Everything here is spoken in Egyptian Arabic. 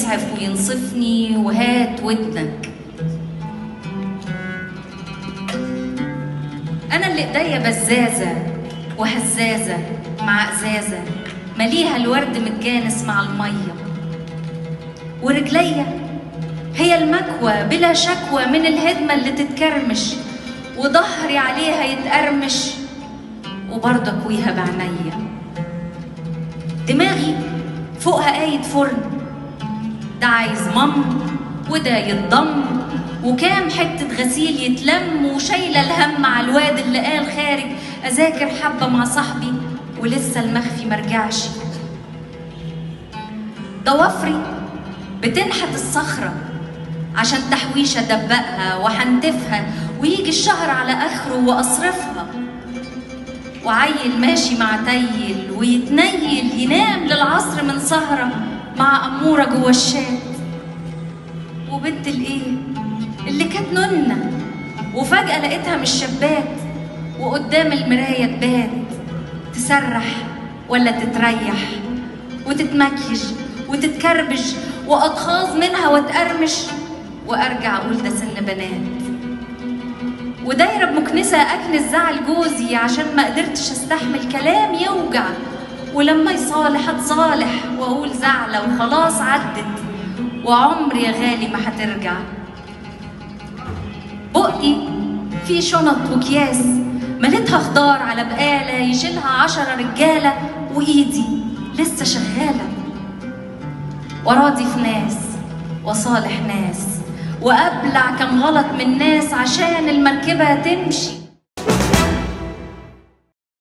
يسعف وينصفني وهات ودنك أنا اللي إيديا بزازة وهزازة مع إزازة مليها الورد متجانس مع المية ورجليا هي المكوى بلا شكوى من الهدمة اللي تتكرمش وظهري عليها يتقرمش وبرضه أكويها بعينيا دماغي فوقها قايد فرن ده عايز مم وده يتضم وكام حتة غسيل يتلم وشايلة الهم على الواد اللي قال خارج أذاكر حبة مع صاحبي ولسه المخفي مرجعش ضوافري بتنحت الصخرة عشان تحويشة دبقها وحنتفها ويجي الشهر على آخره وأصرفها وعيل ماشي مع تيل ويتنيل ينام للعصر من سهرة مع أمورة جوا الشات وبنت الإيه اللي كانت ننة وفجأة لقيتها من الشباك وقدام المراية تبات تسرح ولا تتريح وتتمكيج وتتكربج وأتخاذ منها واتقرمش وأرجع أقول ده سن بنات ودايرة بمكنسة أكنس زعل جوزي عشان ما قدرتش استحمل كلام يوجع ولما يصالح اتصالح واقول زعلة وخلاص عدت وعمري يا غالي ما هترجع بقي في شنط وكياس مليتها خضار على بقالة يشيلها عشرة رجالة وإيدي لسه شغالة وراضي في ناس وصالح ناس وأبلع كم غلط من ناس عشان المركبة تمشي